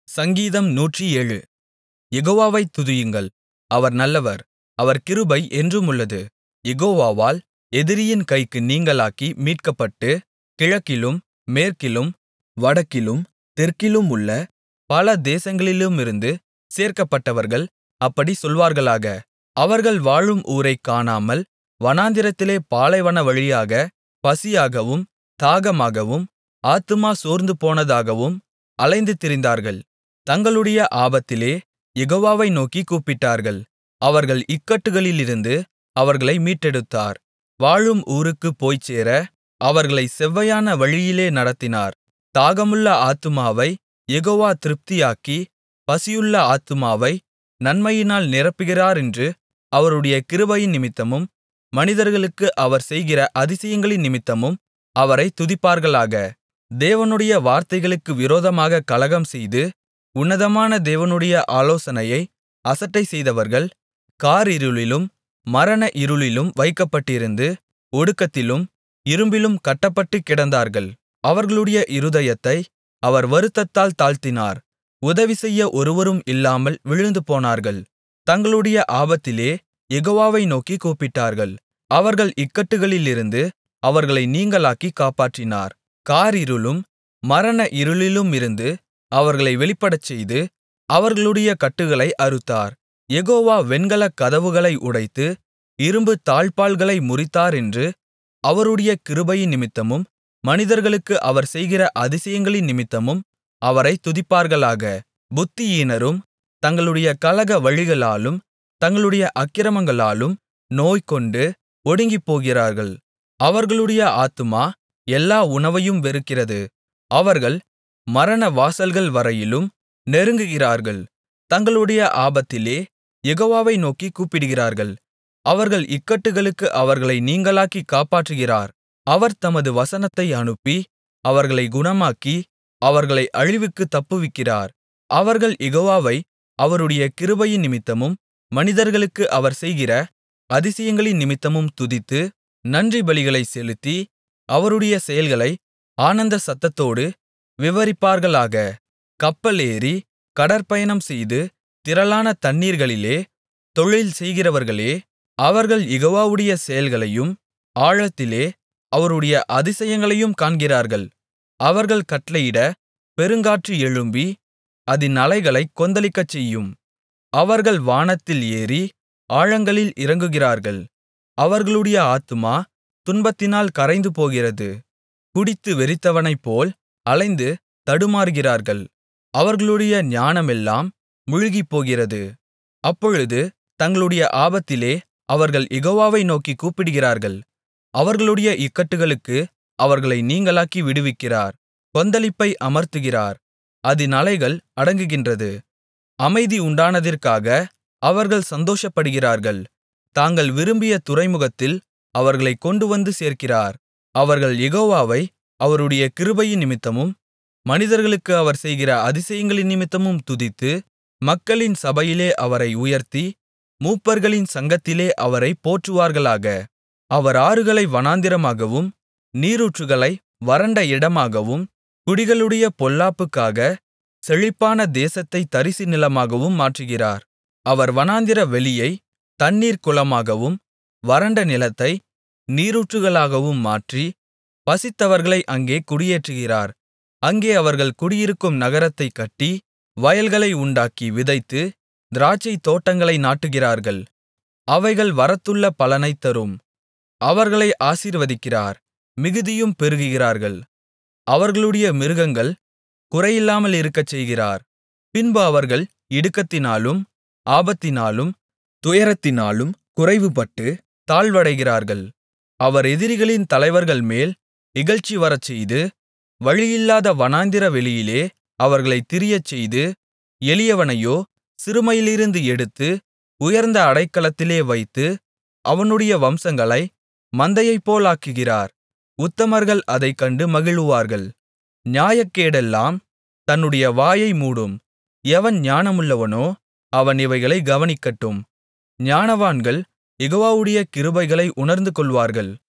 சங்கீதம் நூற்றியேழு யெகோவாவைத் துதியுங்கள் அவர் நல்லவர் அவர் கிருபை என்றுமுள்ளது யெகோவாவால் எதிரியின் கைக்கு நீங்கலாக்கி மீட்கப்பட்டு கிழக்கிலும் மேற்கிலும் வடக்கிலும் தெற்கிலுமுள்ள பல தேசங்களிலுமிருந்து சேர்க்கப்பட்டவர்கள் அப்படிச் சொல்வார்களாக அவர்கள் வாழும் ஊரைக் காணாமல் வனாந்திரத்திலே பாலைவனவழியாகப் பசியாகவும் தாகமாகவும் ஆத்துமா சோர்ந்துபோனதாகவும் அலைந்து திரிந்தார்கள் தங்களுடைய ஆபத்திலே யெகோவாவை நோக்கிக் கூப்பிட்டார்கள் அவர்கள் இக்கட்டுகளிலிருந்து அவர்களை மீட்டெடுத்தார் வாழும் ஊருக்குப் போய்ச்சேர அவர்களைச் செவ்வையான வழியிலே நடத்தினார் தாகமுள்ள ஆத்துமாவைக் யெகோவா திருப்தியாக்கி பசியுள்ள ஆத்துமாவை நன்மையினால் நிரப்புகிறாரென்று அவருடைய கிருபையினிமித்தமும் மனிதர்களுக்கு அவர் செய்கிற அதிசயங்களினிமித்தமும் அவரைத் துதிப்பார்களாக தேவனுடைய வார்த்தைகளுக்கு விரோதமாகக் கலகம்செய்து உன்னதமான தேவனுடைய ஆலோசனையை அசட்டைசெய்தவர்கள் காரிருளிலும் மரண இருளிலும் வைக்கப்பட்டிருந்து ஒடுக்கத்திலும் இரும்பிலும் கட்டப்பட்டுக் கிடந்தார்கள் அவர்களுடைய இருதயத்தை அவர் வருத்தத்தால் தாழ்த்தினார் உதவிசெய்ய ஒருவரும் இல்லாமல் விழுந்துபோனார்கள் தங்களுடைய ஆபத்திலே யெகோவாவை நோக்கிக் கூப்பிட்டார்கள் அவர்கள் இக்கட்டுகளிலிருந்து அவர்களை நீங்கலாக்கிக் காப்பாற்றினார் காரிருளும் மரண இருளிலுமிருந்து அவர்களை வெளிப்படச்செய்து அவர்களுடைய கட்டுகளை அறுத்தார் யெகோவா வெண்கலக் கதவுகளை உடைத்து இரும்புத் தாழ்ப்பாள்களை முறித்தாரென்று அவருடைய கிருபையினிமித்தமும் மனிதர்களுக்கு அவர் செய்கிற அதிசயங்களினிமித்தமும் அவரைத் துதிப்பார்களாக புத்தியீனரும் தங்களுடைய கலக வழிகளாலும் தங்களுடைய அக்கிரமங்களாலும் நோய்கொண்டு ஒடுங்கிப்போகிறார்கள் அவர்களுடைய ஆத்துமா எல்லா உணவையும் வெறுக்கிறது அவர்கள் மரண வாசல்கள் வரையிலும் நெருங்குகிறார்கள் தங்களுடைய ஆபத்திலே யெகோவாவை நோக்கிக் கூப்பிடுகிறார்கள் அவர்கள் இக்கட்டுகளுக்கு அவர்களை நீங்கலாக்கிக் காப்பாற்றுகிறார் அவர் தமது வசனத்தை அனுப்பி அவர்களை குணமாக்கி அவர்களை அழிவுக்குத் தப்புவிக்கிறார் அவர்கள் யெகோவாவை அவருடைய கிருபையினிமித்தமும் மனிதர்களுக்கு அவர் செய்கிற அதிசயங்களினிமித்தமும் துதித்து நன்றிபலிகளைச் செலுத்தி அவருடைய செயல்களை ஆனந்த சத்தத்தோடு விவரிப்பார்களாக கப்பலேறி கடற்பயணம் செய்து திரளான தண்ணீர்களிலே தொழில் செய்கிறவர்களே அவர்கள் யெகோவாவுடைய செயல்களையும் ஆழத்திலே அவருடைய அதிசயங்களையும் காண்கிறார்கள் அவர்கள் கட்டளையிட பெருங்காற்று எழும்பி அதின் அலைகளைக் கொந்தளிக்கச்செய்யும் அவர்கள் வானத்தில் ஏறி ஆழங்களில் இறங்குகிறார்கள் அவர்களுடைய ஆத்துமா துன்பத்தினால் கரைந்து போகிறது குடித்து வெறித்தவனைப்போல் அலைந்து தடுமாறுகிறார்கள் அவர்களுடைய ஞானமெல்லாம் முழுகிப்போகிறது அப்பொழுது தங்களுடைய ஆபத்திலே அவர்கள் யெகோவாவை நோக்கிக் கூப்பிடுகிறார்கள் அவர்களுடைய இக்கட்டுகளுக்கு அவர்களை நீங்கலாக்கி விடுவிக்கிறார் கொந்தளிப்பை அமர்த்துகிறார் அதின் அலைகள் அடங்குகின்றது அமைதி உண்டானதிற்காக அவர்கள் சந்தோஷப்படுகிறார்கள் தாங்கள் விரும்பிய துறைமுகத்தில் அவர்களைக் கொண்டுவந்து சேர்க்கிறார் அவர்கள் யெகோவாவை அவருடைய கிருபையினிமித்தமும் மனிதர்களுக்கு அவர் செய்கிற அதிசயங்களினிமித்தமும் துதித்து மக்களின் சபையிலே அவரை உயர்த்தி மூப்பர்களின் சங்கத்திலே அவரைப் போற்றுவார்களாக அவர் ஆறுகளை வனாந்திரமாகவும் நீரூற்றுகளை வறண்ட இடமாகவும் குடிகளுடைய பொல்லாப்புக்காக செழிப்பான தேசத்தைத் தரிசு நிலமாகவும் மாற்றுகிறார் அவர் வனாந்திர வெளியை தண்ணீர் குளமாகவும் வறண்ட நிலத்தை நீரூற்றுகளாகவும் மாற்றி பசித்தவர்களை அங்கே குடியேற்றுகிறார் அங்கே அவர்கள் குடியிருக்கும் நகரத்தைக் கட்டி வயல்களை உண்டாக்கி விதைத்து திராட்சைத் தோட்டங்களை நாட்டுகிறார்கள் அவைகள் வரத்துள்ள பலனைத் தரும் அவர்களை ஆசீர்வதிக்கிறார் மிகுதியும் பெருகுகிறார்கள் அவர்களுடைய மிருகங்கள் குறையில்லாமல் இருக்கச் செய்கிறார் பின்பு அவர்கள் இடுக்கத்தினாலும் ஆபத்தினாலும் துயரத்தினாலும் குறைவுபட்டு தாழ்வடைகிறார்கள் அவர் எதிரிகளின் தலைவர்கள்மேல் இகழ்ச்சி வரச்செய்து வழியில்லாத வனாந்திர வெளியிலே அவர்களைத் திரியச்செய்து எளியவனையோ சிறுமையிலிருந்து எடுத்து உயர்ந்த அடைக்கலத்திலே வைத்து அவனுடைய வம்சங்களை மந்தையைப்போலாக்குகிறார் உத்தமர்கள் அதைக் கண்டு மகிழுவார்கள் நியாயக்கேடெல்லாம் தன்னுடைய வாயை மூடும் எவன் ஞானமுள்ளவனோ அவன் இவைகளை கவனிக்கட்டும் ஞானவான்கள் யெகோவாவுடைய கிருபைகளை உணர்ந்துகொள்வார்கள்